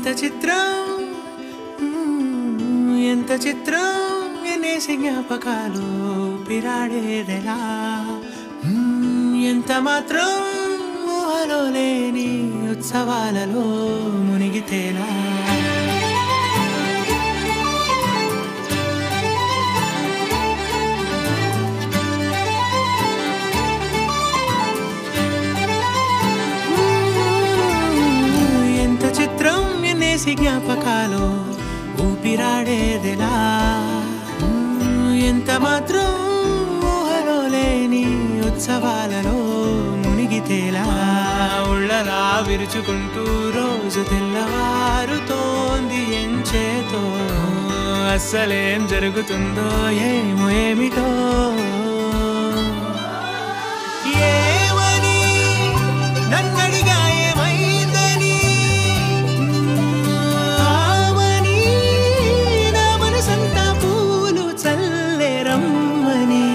ఎంత చిత్రం మ్మ్, ఎంత చిత్రం ఎన్నేసి జ్ఞాపకాలు పిరాడేదెలా మ్మ్, ఎంత మాత్రం ఊహలో లేని ఉత్సవాలలో మునిగితేలా ఎంత చిత్రం ఎన్నేసి జ్ఞాపకాలు ఊపిరాడేదెలా ఎంత మాత్రం ఊహలో లేని ఉత్సవాలలో మునిగితేలా ఉళ్ళలా విరుచుకుంటూ రోజు తెల్లవారుతోంది ఎంచేతో అస్సలేం జరుగుతుందో ఏమో ఏమిటో ఏమని నన్నడిగా ఏమైందని ఆమని నా మనసంతా పూలు చల్లే రమ్మని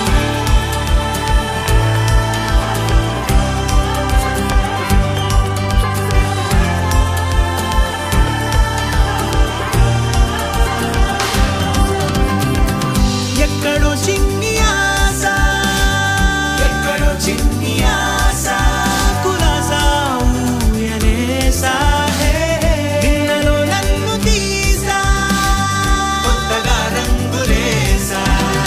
ఎక్కడో చిన్ని ఆశ ఎక్కడో చిన్ని ఆశ కులాసా ఊయలేసా హే నిన్నలో నన్ను తీసా కొత్తగా రంగులేసా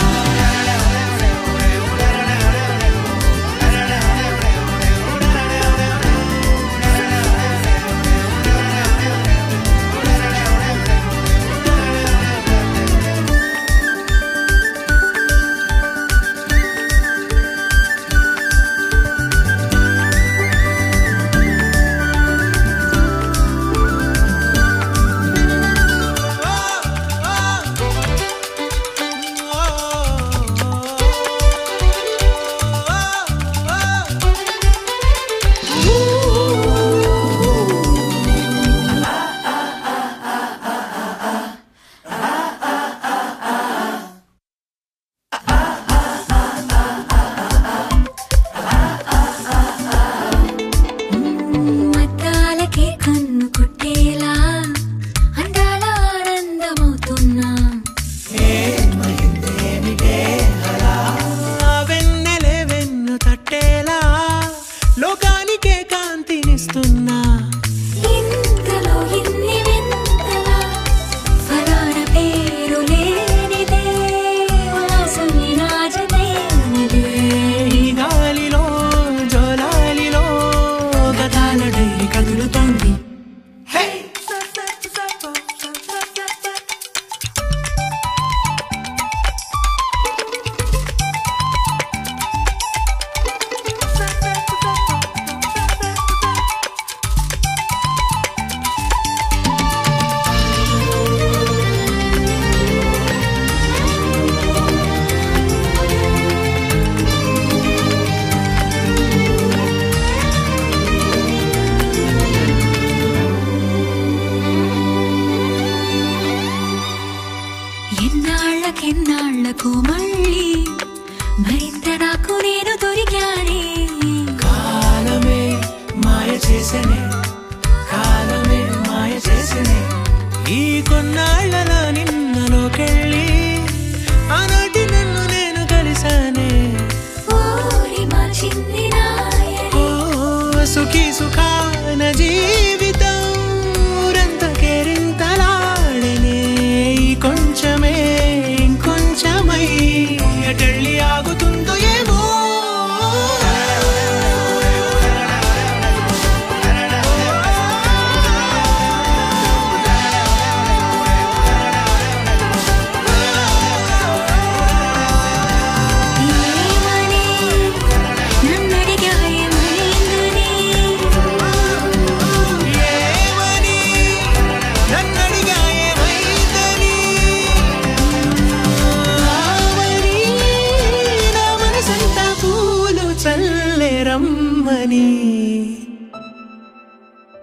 మద్దాలకే కన్ను కుట్టేలా అందాల ఆనందమవుతున్నా ఆ వెన్నెలే వెన్ను తట్టేలా లోకానికే కాంతినిస్తున్నా ఇంతలో ఇన్ని వింతలా ఫలాన పేరు లేనిదే వాసని రాజనేనిదే ఈ గాలిలో జోలాలిలో గతాల డైరీ కదులుతోంది హే! ఎన్నాళ్ళకెన్నాళ్ళకు మళ్ళీ మరింత నాకు నేను దొరికానే కాలమే మాయ చేసనే కాలమే మాయ చేసనే ఈ కొన్నాళ్ళలో నిన్నలోకెళ్ళి ఆనాటి నన్ను నేను కలిసానే ఓరి మా చిన్ని నాయనే ఓ సుఖీ సుఖాన జీవి